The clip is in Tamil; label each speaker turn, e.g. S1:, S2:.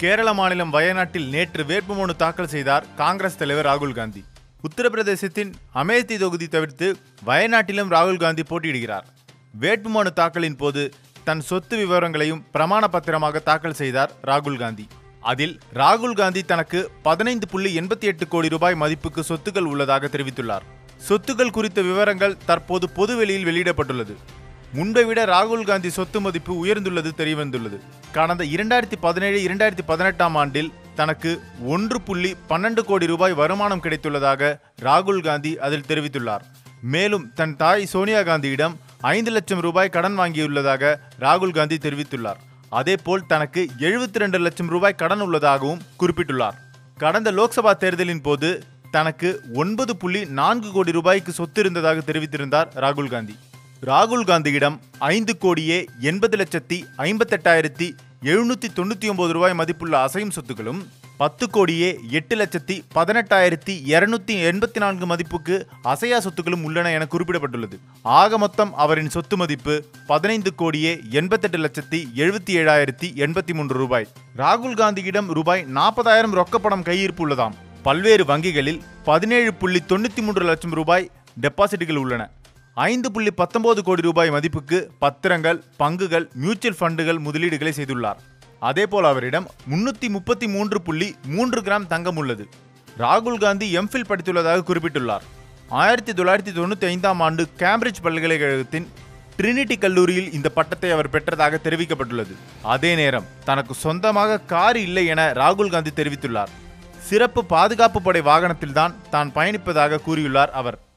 S1: கேரள மாநிலம் வயநாட்டில் நேற்று வேட்புமனு தாக்கல் செய்தார் காங்கிரஸ் தலைவர் ராகுல் காந்தி உத்தரப்பிரதேசத்தின் அமேதி தொகுதி தவிர்த்து வயநாட்டிலும் ராகுல் காந்தி போட்டியிடுகிறார் வேட்புமனு தாக்கலின் போது தன் சொத்து விவரங்களையும் பிரமாண பத்திரமாக தாக்கல் செய்தார் ராகுல் காந்தி அதில் ராகுல் காந்தி தனக்கு பதினைந்து புள்ளி எண்பத்தி எட்டு கோடி ரூபாய் மதிப்புக்கு சொத்துக்கள் உள்ளதாக தெரிவித்துள்ளார் சொத்துக்கள் குறித்த விவரங்கள் தற்போது பொதுவெளியில் வெளியிடப்பட்டுள்ளது முன்பை விட ராகுல் காந்தி சொத்து மதிப்பு உயர்ந்துள்ளது தெரியவந்துள்ளது கடந்த இரண்டாயிரத்தி பதினேழு இரண்டாயிரத்தி பதினெட்டாம் ஆண்டில் தனக்கு ஒன்று புள்ளி பன்னெண்டு கோடி ரூபாய் வருமானம் கிடைத்துள்ளதாக ராகுல் காந்தி அதில் தெரிவித்துள்ளார் மேலும் தன் தாய் சோனியா காந்தியிடம் ஐந்து லட்சம் ரூபாய் கடன் வாங்கியுள்ளதாக ராகுல் காந்தி தெரிவித்துள்ளார் அதேபோல் தனக்கு எழுபத்தி ரெண்டு லட்சம் ரூபாய் கடன் உள்ளதாகவும் குறிப்பிட்டுள்ளார் கடந்த லோக்சபா தேர்தலின் போது தனக்கு ஒன்பது புள்ளி நான்கு கோடி ரூபாய்க்கு சொத்து இருந்ததாக தெரிவித்திருந்தார் ராகுல் காந்தி ராகுல் காந்தியிடம் ஐந்து கோடியே எண்பது லட்சத்தி ஐம்பத்தெட்டாயிரத்தி எழுநூத்தி தொண்ணூத்தி ஒன்பது ரூபாய் மதிப்புள்ள அசையும் சொத்துக்களும் பத்து கோடியே எட்டு லட்சத்தி பதினெட்டாயிரத்தி இருநூத்தி எண்பத்தி நான்கு மதிப்புக்கு அசையா சொத்துக்களும் உள்ளன என குறிப்பிடப்பட்டுள்ளது ஆக மொத்தம் அவரின் சொத்து மதிப்பு பதினைந்து கோடியே எண்பத்தெட்டு லட்சத்தி எழுபத்தி ஏழாயிரத்தி எண்பத்தி மூன்று ரூபாய் ராகுல் காந்தியிடம் ரூபாய் நாற்பதாயிரம் ரொக்கப்பணம் கையிருப்பு உள்ளதாம் பல்வேறு வங்கிகளில் பதினேழு புள்ளி தொண்ணூத்தி மூன்று லட்சம் ரூபாய் டெபாசிட்டுகள் உள்ளன ஐந்து புள்ளி பத்தொன்பது கோடி ரூபாய் மதிப்புக்கு பத்திரங்கள் பங்குகள் மியூச்சுவல் ஃபண்டுகள் முதலீடுகளை செய்துள்ளார் அதேபோல் அவரிடம் முன்னூத்தி முப்பத்தி மூன்று புள்ளி மூன்று கிராம் தங்கம் உள்ளது ராகுல் காந்தி எம்ஃபில் படித்துள்ளதாக குறிப்பிட்டுள்ளார் ஆயிரத்தி தொள்ளாயிரத்தி தொண்ணூத்தி ஐந்தாம் ஆண்டு கேம்பிரிட்ஜ் பல்கலைக்கழகத்தின் ட்ரினிட்டி கல்லூரியில் இந்த பட்டத்தை அவர் பெற்றதாக தெரிவிக்கப்பட்டுள்ளது அதே நேரம் தனக்கு சொந்தமாக கார் இல்லை என ராகுல் காந்தி தெரிவித்துள்ளார் சிறப்பு பாதுகாப்பு படை வாகனத்தில்தான் தான் பயணிப்பதாக கூறியுள்ளார் அவர்